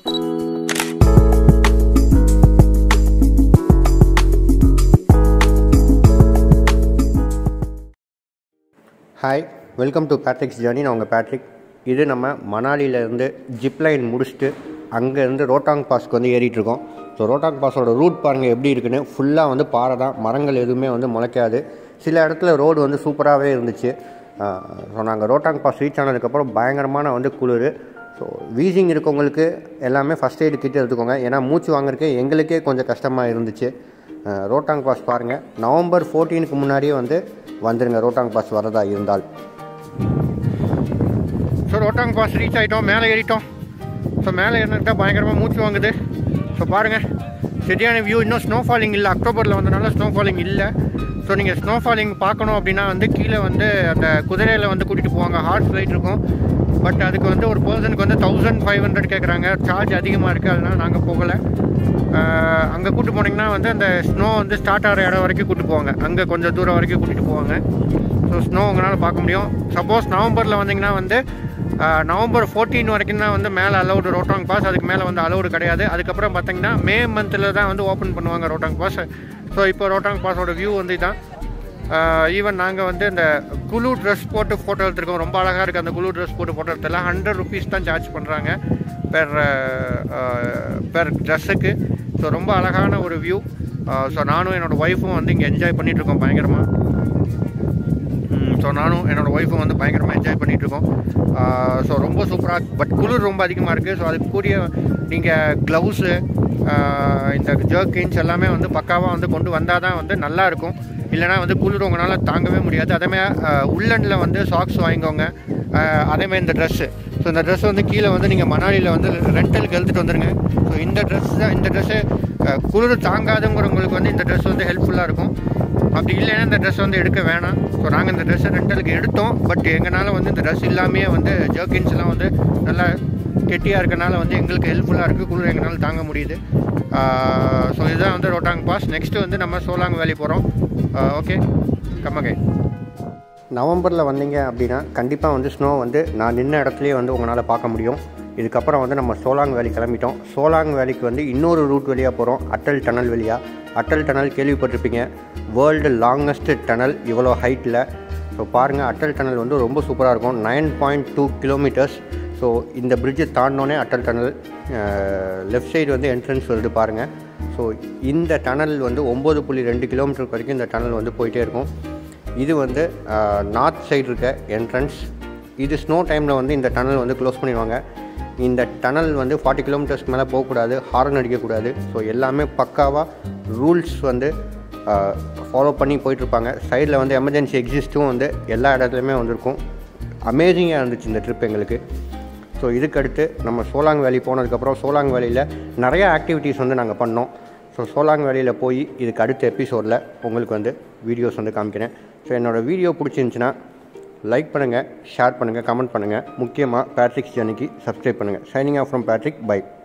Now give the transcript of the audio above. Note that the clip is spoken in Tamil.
hi welcome to Patrick's journey நான் உங்கள் பேட்ரிக் இது நம்ம மணாலியிலேருந்து ஜிப் லைன் முடிச்சுட்டு அங்கேருந்து ரோட்டாங் பாஸ்க்கு வந்து ஏறிட்டு இருக்கோம் ஸோ ரோட்டாங் பாஸோட ரூட் பாருங்கள் எப்படி இருக்குன்னு ஃபுல்லாக வந்து பாறை தான் மரங்கள் எதுவுமே வந்து முளைக்காது சில இடத்துல ரோடு வந்து சூப்பராகவே இருந்துச்சு ஸோ நாங்கள் ரோட்டாங் பாஸ் ரீச் ஆனதுக்கப்புறம் பயங்கரமான வந்து குளிர் ஸோ வீசிங் இருக்கவங்களுக்கு எல்லாமே ஃபஸ்ட் எய்டு கிட்ட எடுத்துக்கோங்க ஏன்னா மூச்சு வாங்குறதுக்கு எங்களுக்கே கொஞ்சம் கஷ்டமாக இருந்துச்சு அஹ், ரோட்டாங் பாஸ் பாருங்கள் நவம்பர் ஃபோர்டீனுக்கு முன்னாடியே வந்து வந்துருங்க ரோட்டாங் பாஸ் வரதா இருந்தால் ஸோ ரோட்டாங் பாஸ் ரீச் ஆகிட்டோம் மேலே ஏறிட்டோம் ஸோ மேலே ஏறினதுக்கு பயங்கரமாக மூச்சு வாங்குது ஸோ பாருங்கள் சரியான வியூ இன்னும் ஸ்னோ ஃபாலிங் இல்லை அக்டோபரில் வந்தனால ஸ்னோ ஃபாலிங் இல்லை ஸோ நீங்கள் ஸ்னோ ஃபாலிங் பார்க்கணும் அப்படின்னா வந்து கீழே வந்து அந்த குதிரையில் வந்து கூட்டிகிட்டு போவாங்க ஹார்ஸ் ஃப்ளைட் இருக்கும் பட் அதுக்கு வந்து ஒரு பர்சனுக்கு வந்து தௌசண்ட் ஃபைவ் ஹண்ட்ரட் கேட்குறாங்க சார்ஜ் அதிகமாக இருக்குது அதனால் நாங்கள் போகலை அங்கே கூட்டு போனீங்கன்னா வந்து அந்த ஸ்னோ வந்து ஸ்டார்ட் ஆகிற இடம் வரைக்கும் கூட்டு போவாங்க அங்கே கொஞ்சம் தூரம் வரைக்கும் கூட்டிகிட்டு போவாங்க ஸோ ஸ்னோ உங்களால் பார்க்க முடியும் சப்போஸ் நவம்பரில் வந்தீங்கன்னா வந்து ஆஹ், நவம்பர் ஃபோர்டீன் வரைக்கும் தான் வந்து மேலே அலௌடு ரோட்டாங் பாஸ் அதுக்கு மேலே வந்து அலௌடு கிடையாது அதுக்கப்புறம் பார்த்தீங்கன்னா மே மந்தில் தான் வந்து ஓப்பன் பண்ணுவாங்க ரோட்டாங் பாஸ் ஸோ இப்போ ரோட்டாங் பாஸோட வியூ வந்து இதான் ஈவன் நாங்கள் வந்து இந்த குழு ட்ரெஸ் போட்டு ஃபோட்டோ எடுத்திருக்கோம் ரொம்ப அழகாக இருக்குது அந்த குழு ட்ரெஸ் போட்டு ஃபோட்டோ எடுத்தல ஹண்ட்ரட் ருபீஸ் தான் சார்ஜ் பண்ணுறாங்க பெர் பெர் ட்ரெஸ்ஸுக்கு ஸோ ரொம்ப அழகான ஒரு வியூ ஸோ நானும் என்னோடய ஒய்ஃபும் வந்து இங்கே என்ஜாய் பண்ணிகிட்ருக்கோம் பயங்கரமாக ஸோ நானும் என்னோடய ஒய்ஃபும் வந்து பயங்கரமாக என்ஜாய் பண்ணிகிட்ருக்கோம் ஸோ ரொம்ப சூப்பராக பட் குளிர் ரொம்ப அதிகமாக இருக்குது ஸோ அதுக்கு கூடிய நீங்கள் க்ளவுஸு இந்த ஜர்க்கின்ஸ் எல்லாமே வந்து பக்காவாக வந்து கொண்டு வந்தால் தான் வந்து நல்லா இருக்கும் இல்லைனா வந்து குளிர் உங்களால் தாங்கவே முடியாது அதேமாதிரி உள்ளனில் வந்து சாக்ஸ் வாங்கிக்கோங்க ஆஹ் அதேமாதிரி இந்த ட்ரெஸ்ஸு ஸோ இந்த ட்ரெஸ் வந்து கீழே வந்து நீங்கள் மணாலியில் வந்து ரெண்டலுக்கு எடுத்துகிட்டு வந்துடுங்க ஸோ இந்த ட்ரெஸ் தான் இந்த ட்ரெஸ்ஸு குளிர் தாங்காதுங்கிறவங்களுக்கு வந்து இந்த ட்ரெஸ் வந்து ஹெல்ப்ஃபுல்லாக இருக்கும் அப்படி இல்லைன்னா இந்த ட்ரெஸ் வந்து எடுக்க வேணாம் ஸோ நாங்கள் இந்த ட்ரெஸ்ஸை ரெண்டலுக்கு எடுத்தோம் பட் எங்களால் வந்து இந்த ட்ரெஸ் இல்லாமையே வந்து ஜர்க்கின்ஸ்லாம் வந்து நல்லா கெட்டியாக இருக்கனால வந்து எங்களுக்கு ஹெல்ப்ஃபுல்லாக இருக்குது குளிர் எங்களால் தாங்க முடியுது ஸோ இதுதான் வந்து ரோட்டாங் பாஸ் நெக்ஸ்ட்டு வந்து நம்ம சோலாங் வேலி போகிறோம் ஓகே கம்மகை நவம்பரில் வந்தீங்க அப்படின்னா கண்டிப்பாக வந்து ஸ்னோ வந்து நான் நின்ன இடத்துலையே வந்து உங்களால் பார்க்க முடியும் இதுக்கப்புறம் வந்து நம்ம சோலாங் வேலி கிளம்பிட்டோம் சோலாங் வேலிக்கு வந்து இன்னொரு ரூட் வழியாக போகிறோம் அட்டல் டனல் வழியாக அட்டல் டனல் கேள்விப்பட்டிருப்பீங்க வேர்ல்டு லாங்கஸ்ட் டனல் இவ்வளோ ஹைட்டில் ஸோ பாருங்கள் அட்டல் டனல் வந்து ரொம்ப சூப்பராக இருக்கும் nine point two kilometres so இந்த பிரிட்ஜை தாண்டினோடனே அட்டல் டனல் லெஃப்ட் சைடு வந்து என்ட்ரன்ஸ் வருது பாருங்கள் ஸோ இந்த டனல் வந்து ஒம்பது புள்ளி ரெண்டு கிலோமீட்டர் வரைக்கும் இந்த டனல் வந்து போயிட்டே இருக்கும் இது வந்து நார்த் சைடு இருக்க என்ட்ரன்ஸ் இது ஸ்னோ டைமில் வந்து இந்த டனல் வந்து க்ளோஸ் பண்ணிடுவாங்க இந்த டனல் வந்து ஃபார்ட்டி கிலோமீட்டர்ஸ்க்கு மேலே போகக்கூடாது ஹாரன் அடிக்கக்கூடாது ஸோ எல்லாமே பக்காவாக ரூல்ஸ் வந்து ஃபாலோ பண்ணி போயிட்டுருப்பாங்க சைடில் வந்து எமர்ஜென்சி எக்ஸிஸ்ட்டும் வந்து எல்லா இடத்துலையுமே வந்திருக்கும் அமேசிங்காக இருந்துச்சு இந்த ட்ரிப் எங்களுக்கு ஸோ இதுக்கடுத்து நம்ம சோலாங் வேலி போனதுக்கப்புறம் சோலாங் வேலியில் நிறைய ஆக்டிவிட்டீஸ் வந்து நாங்கள் பண்ணோம் ஸோ சோலாங் வேலியில் போய் இதுக்கு அடுத்த எபிசோடில் உங்களுக்கு வந்து வீடியோஸ் வந்து காமிக்கிறேன் ஸோ என்னோடய வீடியோ பிடிச்சிருந்துச்சின்னா லைக் பண்ணுங்கள் ஷேர் பண்ணுங்கள் கமெண்ட் பண்ணுங்கள் முக்கியமாக பேட்ரிக்ஸ் ஜர்னிக்கு சப்ஸ்கிரைப் பண்ணுங்கள் signing off from Patrick by